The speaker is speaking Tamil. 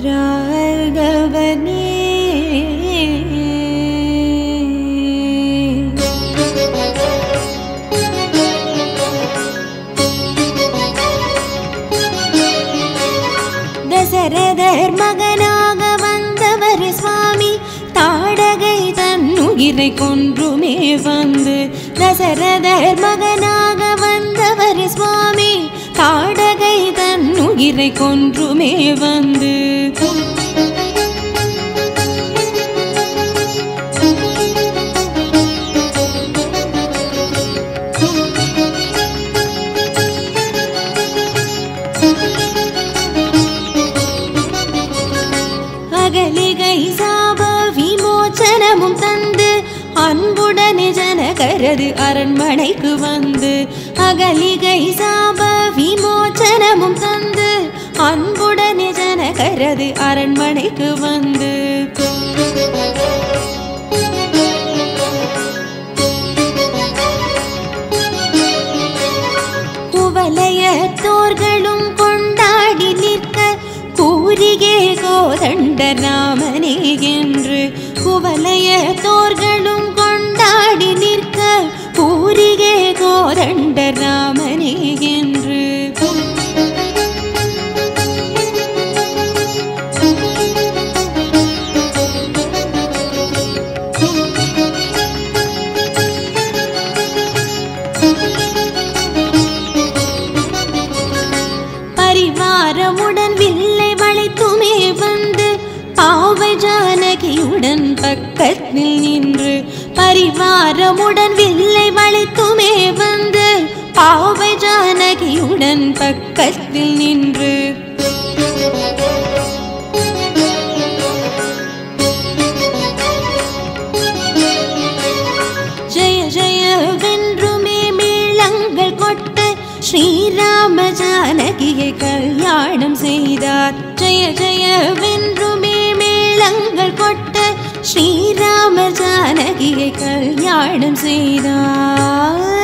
ராகவனே தசரதர் மகனாக வந்தவர் சுவாமி தாடகை தன்னுயிரை கொன்றுமே வந்து தசரதர் மகனாக வந்தவர் சுவாமி தாடகை தன்னுயிரை கொன்றுமே வந்து அகலிகை சாப விமோச்சனமும் தந்து அன்புடனே ஜனகரது அரண்மனைக்கு வந்து அகலிகை சாப விமோச்சனமும் தந்து அன்புடனே ஜனகரது அரண்மனைக்கு வந்து குவலயத்தோர்களும் கொண்டாடி நிற்க கூறியே கோதண்ட ராமனே என்று குவலயத்தோர்களும் கொண்டாடி நிற்க கூறியே கோதண்ட ராமனே என்று பரிவாரமுடன் வில்லை வளைத்துமே வந்து பாவை ஜானகியுடன் பக்கத்தில் நின்று பரிவாரமுடன் வில்லை வளைத்துமே வந்து பாவை ஜானகியுடன் பக்கத்தில் நின்று ஜெய ஜெய வென்றுமே மேளங்கள் கொட்ட ஸ்ரீராம ஜானகியை கல்யாணம் செய்தார் ஜெய ஜெய வென்றுமே மேளங்கள் கொட்ட ஸ்ரீராம ஜானகியை கல்யாணம் செய்தார்